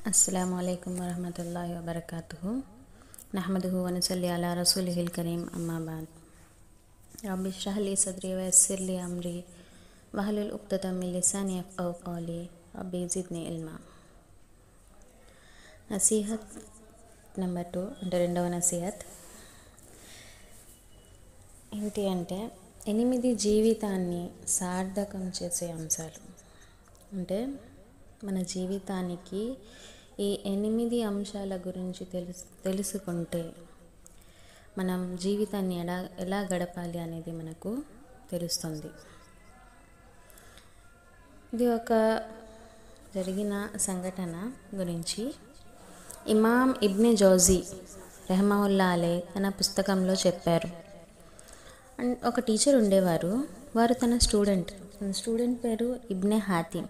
السلام عليكم ورحمة الله وبركاته نحمده ونصلي على رسوله الكريم أما بعد رب اشرح لي صدري ويسر لي أمري واحلل عقدة من لساني يفقهوا قولي ربي زدني علما నసీహత్ number two అంటే రెండవ నసీహత్ ఏంటి అంటే ఎనిమిది జీవితాన్ని సార్థకం చేసే అంశాలు అంటే మన జీవితానికి ఈ ఎనిమిది అంశాల గురించి తెలుసు తెలుసుకుంటే మనం జీవితాన్ని ఎలా ఎలా గడపాలి అనేది మనకు తెలుస్తుంది ఇది ఒక జరిగిన సంఘటన గురించి ఇమాం ఇబ్నె జౌజీ రెహమావుల్లా అలే తన పుస్తకంలో చెప్పారు అండ్ ఒక టీచర్ ఉండేవారు వారు తన స్టూడెంట్ తన స్టూడెంట్ పేరు ఇబ్నె హాతిమ్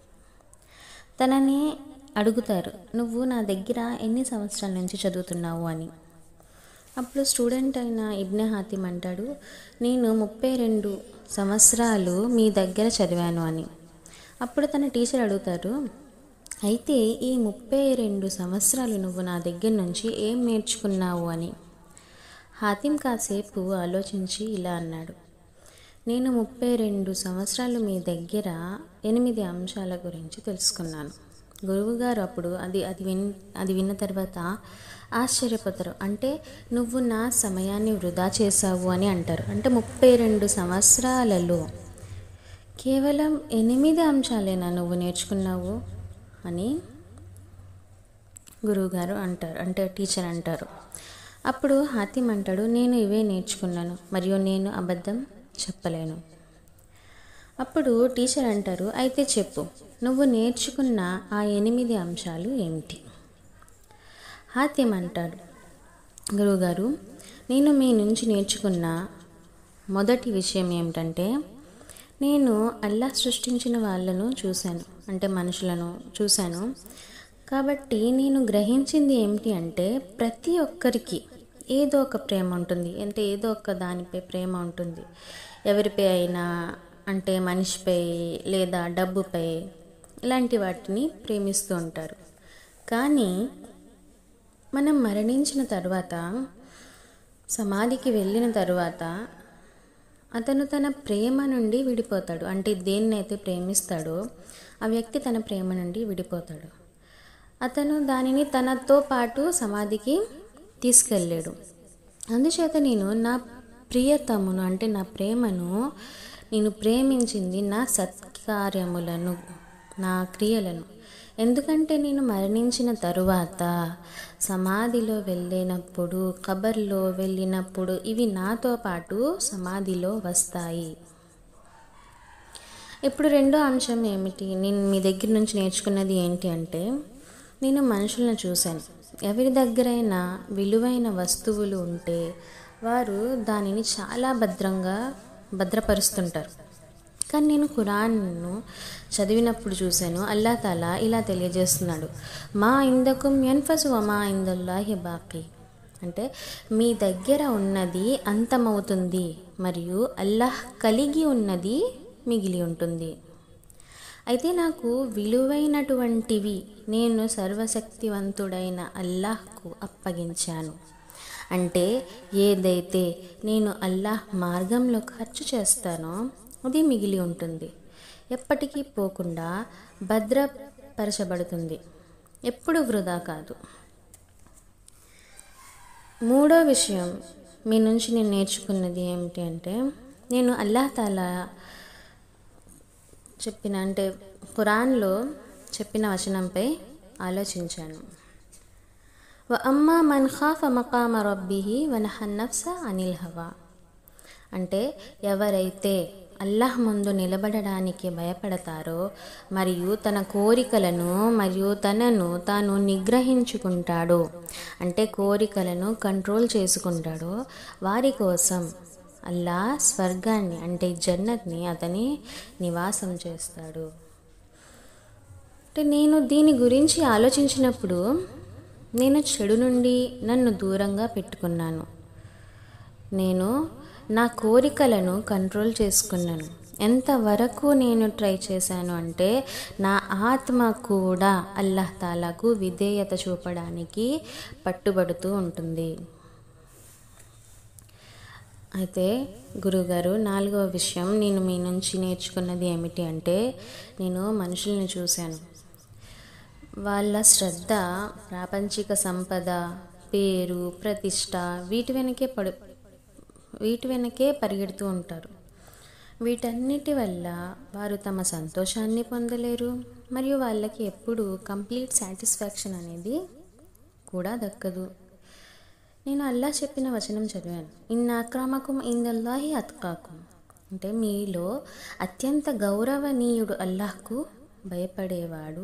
తనని అడుగుతారు నువ్వు నా దగ్గర ఎన్ని సంవత్సరాల నుంచి చదువుతున్నావు అని అప్పుడు స్టూడెంట్ అయిన ఇబ్నె హాతిమ్ అంటాడు నేను ముప్పై రెండు సంవత్సరాలు మీ దగ్గర చదివాను అని అప్పుడు తన టీచర్ అడుగుతారు అయితే ఈ ముప్పై రెండు సంవత్సరాలు నువ్వు నా దగ్గర నుంచి ఏం నేర్చుకున్నావు అని హాతిం కాసేపు ఆలోచించి ఇలా అన్నాడు నేను ముప్పై రెండు సంవత్సరాలు మీ దగ్గర ఎనిమిది అంశాల గురించి తెలుసుకున్నాను గురువుగారు అప్పుడు అది అది విన్ అది విన్న తర్వాత ఆశ్చర్యపోతారు అంటే నువ్వు నా సమయాన్ని వృధా చేశావు అని అంటారు అంటే ముప్పై రెండు సంవత్సరాలలో కేవలం ఎనిమిది అంశాలేనా నువ్వు నేర్చుకున్నావు అని గురువుగారు అంటారు అంటే టీచర్ అంటారు అప్పుడు హాతిమ్ అంటాడు నేను ఇవే నేర్చుకున్నాను మరియు నేను అబద్ధం చెప్పలేను అప్పుడు టీచర్ అంటారు అయితే చెప్పు నువ్వు నేర్చుకున్న ఆ ఎనిమిది అంశాలు ఏమిటి హాతిమ్ అంటాడు గురువుగారు నేను మీ నుంచి నేర్చుకున్న మొదటి విషయం ఏమిటంటే నేను అల్లా సృష్టించిన వాళ్ళను చూశాను అంటే మనుషులను చూశాను కాబట్టి నేను గ్రహించింది ఏమిటి అంటే ప్రతి ఒక్కరికి ఏదో ఒక ప్రేమ ఉంటుంది అంటే ఏదో ఒక దానిపై ప్రేమ ఉంటుంది ఎవరిపై అయినా అంటే మనిషిపై లేదా డబ్బుపై ఇలాంటి వాటిని ప్రేమిస్తూ ఉంటారు కానీ మనం మరణించిన తర్వాత సమాధికి వెళ్ళిన తర్వాత అతను తన ప్రేమ నుండి విడిపోతాడు అంటే దేన్నైతే ప్రేమిస్తాడో ఆ వ్యక్తి తన ప్రేమ నుండి విడిపోతాడు అతను దానిని తనతో పాటు సమాధికి తీసుకెళ్ళాడు అందుచేత నేను నా ప్రియతమును అంటే నా ప్రేమను నేను ప్రేమించింది నా సత్కార్యములను నా క్రియలను ఎందుకంటే నేను మరణించిన తరువాత సమాధిలో వెళ్ళినప్పుడు కబర్లో వెళ్ళినప్పుడు ఇవి నాతో పాటు సమాధిలో వస్తాయి ఇప్పుడు రెండో అంశం ఏమిటి నేను మీ దగ్గర నుంచి నేర్చుకున్నది ఏంటి అంటే నేను మనుషులను చూశాను ఎవరి దగ్గరైనా విలువైన వస్తువులు ఉంటే వారు దానిని చాలా భద్రంగా భద్రపరుస్తుంటారు కానీ నేను ఖురాన్ను చదివినప్పుడు చూశాను అల్లా తాలా ఇలా తెలియజేస్తున్నాడు మా ఇందకుం ఎన్ఫసు మా ఇందల్లాహి బాకీ అంటే మీ దగ్గర ఉన్నది అంతమవుతుంది మరియు అల్లాహ్ కలిగి ఉన్నది మిగిలి ఉంటుంది అయితే నాకు విలువైనటువంటివి నేను సర్వశక్తివంతుడైన అల్లాహ్కు అప్పగించాను అంటే ఏదైతే నేను అల్లాహ్ మార్గంలో ఖర్చు చేస్తానో అది మిగిలి ఉంటుంది ఎప్పటికీ పోకుండా భద్రపరచబడుతుంది ఎప్పుడు వృధా కాదు మూడో విషయం మీ నుంచి నేను నేర్చుకున్నది ఏమిటి అంటే నేను అల్లాహ్ తాలా చెప్పిన అంటే ఖురాన్లో చెప్పిన వచనంపై ఆలోచించాను వ అమ్మా మన్ ఖాఫ మకామ రబ్బిహి వనహన్ నఫ్స అనిల్ హవా అంటే ఎవరైతే అల్లాహ్ ముందు నిలబడడానికి భయపడతారో మరియు తన కోరికలను మరియు తనను తాను నిగ్రహించుకుంటాడో అంటే కోరికలను కంట్రోల్ చేసుకుంటాడో వారి కోసం అల్లా స్వర్గాన్ని అంటే జన్నత్ని అతని నివాసం చేస్తాడు అంటే నేను దీని గురించి ఆలోచించినప్పుడు నేను చెడు నుండి నన్ను దూరంగా పెట్టుకున్నాను నేను నా కోరికలను కంట్రోల్ చేసుకున్నాను ఎంతవరకు నేను ట్రై చేశాను అంటే నా ఆత్మ కూడా అల్లాహ్ తాలాకు విధేయత చూపడానికి పట్టుబడుతూ ఉంటుంది అయితే గురుగారు నాలుగవ విషయం నేను మీ నుంచి నేర్చుకున్నది ఏమిటి అంటే నేను మనుషుల్ని చూశాను వాళ్ళ శ్రద్ధ ప్రాపంచిక సంపద పేరు ప్రతిష్ట వీటి వెనకే పడు వీటి వెనకే పరిగెడుతూ ఉంటారు వీటన్నిటి వల్ల వారు తమ సంతోషాన్ని పొందలేరు మరియు వాళ్ళకి ఎప్పుడు కంప్లీట్ సాటిస్ఫాక్షన్ అనేది కూడా దక్కదు నేను అల్లా చెప్పిన వచనం చదివాను ఇన్న అక్రమకం ఇందల్లాహి అత్కాకుం అంటే మీలో అత్యంత గౌరవనీయుడు అల్లాహ్కు భయపడేవాడు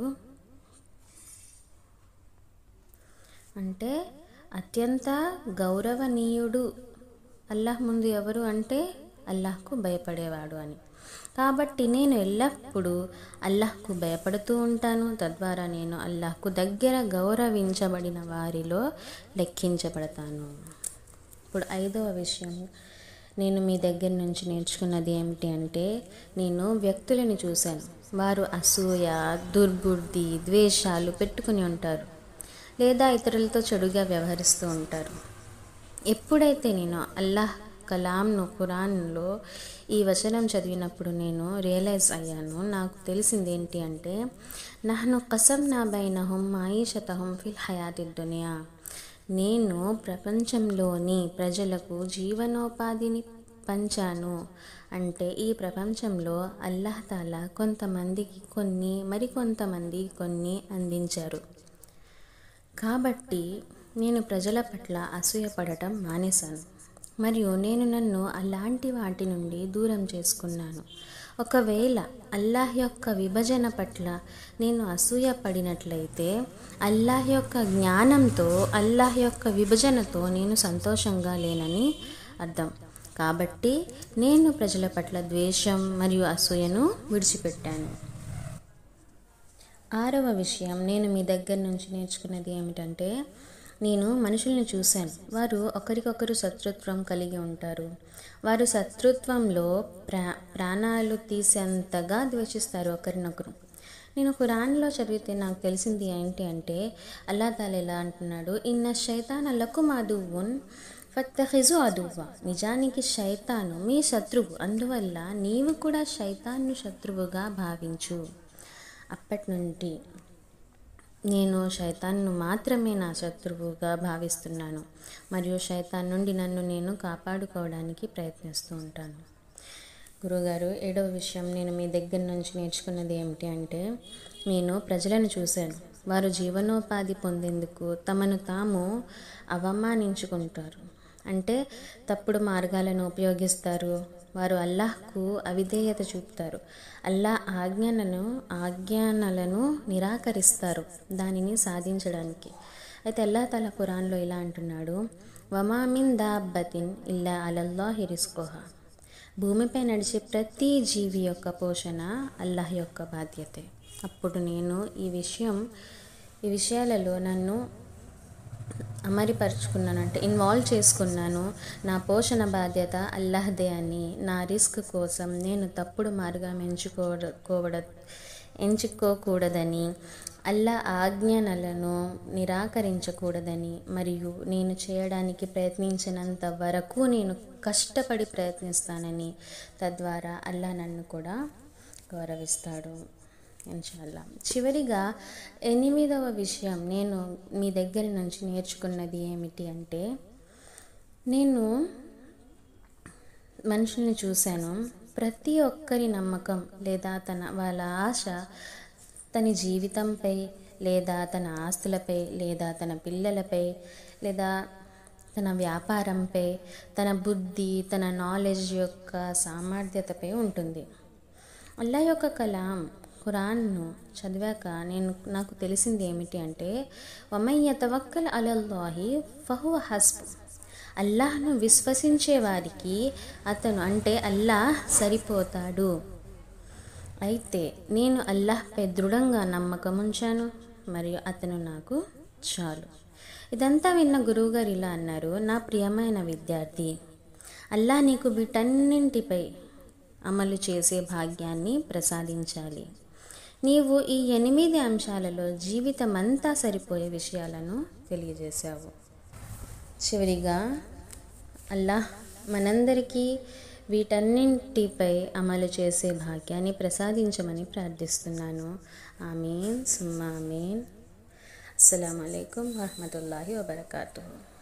అంటే అత్యంత గౌరవనీయుడు అల్లాహ్ ముందు ఎవరు అంటే అల్లాహ్కు భయపడేవాడు అని కాబట్టి నేను ఎల్లప్పుడూ అల్లాహ్కు భయపడుతూ ఉంటాను తద్వారా నేను అల్లాహ్కు దగ్గర గౌరవించబడిన వారిలో లెక్కించబడతాను ఇప్పుడు ఐదవ విషయం నేను మీ దగ్గర నుంచి నేర్చుకున్నది ఏమిటి అంటే నేను వ్యక్తులను చూశాను వారు అసూయ దుర్బుద్ధి ద్వేషాలు పెట్టుకుని ఉంటారు లేదా ఇతరులతో చెడుగా వ్యవహరిస్తూ ఉంటారు ఎప్పుడైతే నేను అల్లాహ్ కలాంను ఖురాన్లో ఈ వచనం చదివినప్పుడు నేను రియలైజ్ అయ్యాను నాకు తెలిసింది ఏంటి అంటే నహను కసం నా బైనహం మాయిషతహం ఫిల్ హయాతి దునియా నేను ప్రపంచంలోని ప్రజలకు జీవనోపాధిని పంచాను అంటే ఈ ప్రపంచంలో అల్లాహ్ తాలా కొంతమందికి కొన్ని మరికొంతమంది కొన్ని అందించారు కాబట్టి నేను ప్రజల పట్ల అసూయపడటం మానేశాను మరియు నేను నన్ను అలాంటి వాటి నుండి దూరం చేసుకున్నాను ఒకవేళ అల్లాహ్ యొక్క విభజన పట్ల నేను అసూయ పడినట్లయితే అల్లాహ్ యొక్క జ్ఞానంతో అల్లాహ్ యొక్క విభజనతో నేను సంతోషంగా లేనని అర్థం కాబట్టి నేను ప్రజల పట్ల ద్వేషం మరియు అసూయను విడిచిపెట్టాను ఆరవ విషయం నేను మీ దగ్గర నుంచి నేర్చుకున్నది ఏమిటంటే నేను మనుషుల్ని చూశాను వారు ఒకరికొకరు శత్రుత్వం కలిగి ఉంటారు వారు శత్రుత్వంలో ప్రా ప్రాణాలు తీసేంతగా ద్వేషిస్తారు ఒకరినొకరు నేను ఖురాన్లో చదివితే నాకు తెలిసింది ఏంటి అంటే అల్లా తాల ఎలా అంటున్నాడు ఇన్న శైతాన్ అల్లకు మాదువున్ ఫత్తహిజు అదువ్వ నిజానికి శైతాను మీ శత్రువు అందువల్ల నీవు కూడా శైతాన్ను శత్రువుగా భావించు అప్పటి నుండి నేను శైతాన్ను మాత్రమే నా శత్రువుగా భావిస్తున్నాను మరియు శైతాన్ నుండి నన్ను నేను కాపాడుకోవడానికి ప్రయత్నిస్తూ ఉంటాను గురుగారు ఏడవ విషయం నేను మీ దగ్గర నుంచి నేర్చుకున్నది ఏమిటి అంటే నేను ప్రజలను చూశాను వారు జీవనోపాధి పొందేందుకు తమను తాము అవమానించుకుంటారు అంటే తప్పుడు మార్గాలను ఉపయోగిస్తారు వారు అల్లాహ్కు అవిధేయత చూపుతారు అల్లాహ్ ఆజ్ఞలను ఆజ్ఞానలను నిరాకరిస్తారు దానిని సాధించడానికి అయితే అల్లా తల ఖురాన్లో ఇలా అంటున్నాడు వమామిన్ దాబ్బతిన్ ఇల్లా అలల్లాహి రిస్కోహా భూమిపై నడిచే ప్రతి జీవి యొక్క పోషణ అల్లాహ్ యొక్క బాధ్యతే అప్పుడు నేను ఈ విషయం ఈ విషయాలలో నన్ను అమరిపరుచుకున్నాను అంటే ఇన్వాల్వ్ చేసుకున్నాను నా పోషణ బాధ్యత అల్లాహ్దే అని నా రిస్క్ కోసం నేను తప్పుడు మార్గం ఎంచుకోవడ ఎంచుకోకూడదని అల్లా ఆజ్ఞనలను నిరాకరించకూడదని మరియు నేను చేయడానికి ప్రయత్నించినంత వరకు నేను కష్టపడి ప్రయత్నిస్తానని తద్వారా అల్లా నన్ను కూడా గౌరవిస్తాడు ఇన్షాల్లా చివరిగా ఎనిమిదవ విషయం నేను మీ దగ్గర నుంచి నేర్చుకున్నది ఏమిటి అంటే నేను మనుషుల్ని చూశాను ప్రతి ఒక్కరి నమ్మకం లేదా తన వాళ్ళ ఆశ తన జీవితంపై లేదా తన ఆస్తులపై లేదా తన పిల్లలపై లేదా తన వ్యాపారంపై తన బుద్ధి తన నాలెడ్జ్ యొక్క సామర్థ్యతపై ఉంటుంది అల్లా యొక్క కలాం ఖురాన్ను చదివాక నేను నాకు తెలిసింది ఏమిటి అంటే వమయ్య తవక్కల్ అలల్లాహి ఫహువ హస్బ్ అల్లాహ్ను విశ్వసించే వారికి అతను అంటే అల్లాహ్ సరిపోతాడు అయితే నేను అల్లాహ్పై దృఢంగా నమ్మకం ఉంచాను మరియు అతను నాకు చాలు ఇదంతా విన్న గురువుగారు ఇలా అన్నారు నా ప్రియమైన విద్యార్థి అల్లాహ్ నీకు వీటన్నింటిపై అమలు చేసే భాగ్యాన్ని ప్రసాదించాలి నీవు ఈ ఎనిమిది అంశాలలో జీవితమంతా సరిపోయే విషయాలను తెలియజేశావు చివరిగా అల్లాహ్ మనందరికీ వీటన్నింటిపై అమలు చేసే భాగ్యాన్ని ప్రసాదించమని ప్రార్థిస్తున్నాను ఆమీన్ సుమ్మా ఆమీన్ అస్సలం అయికం వరహమతుల్లాహి వబర్కాతూ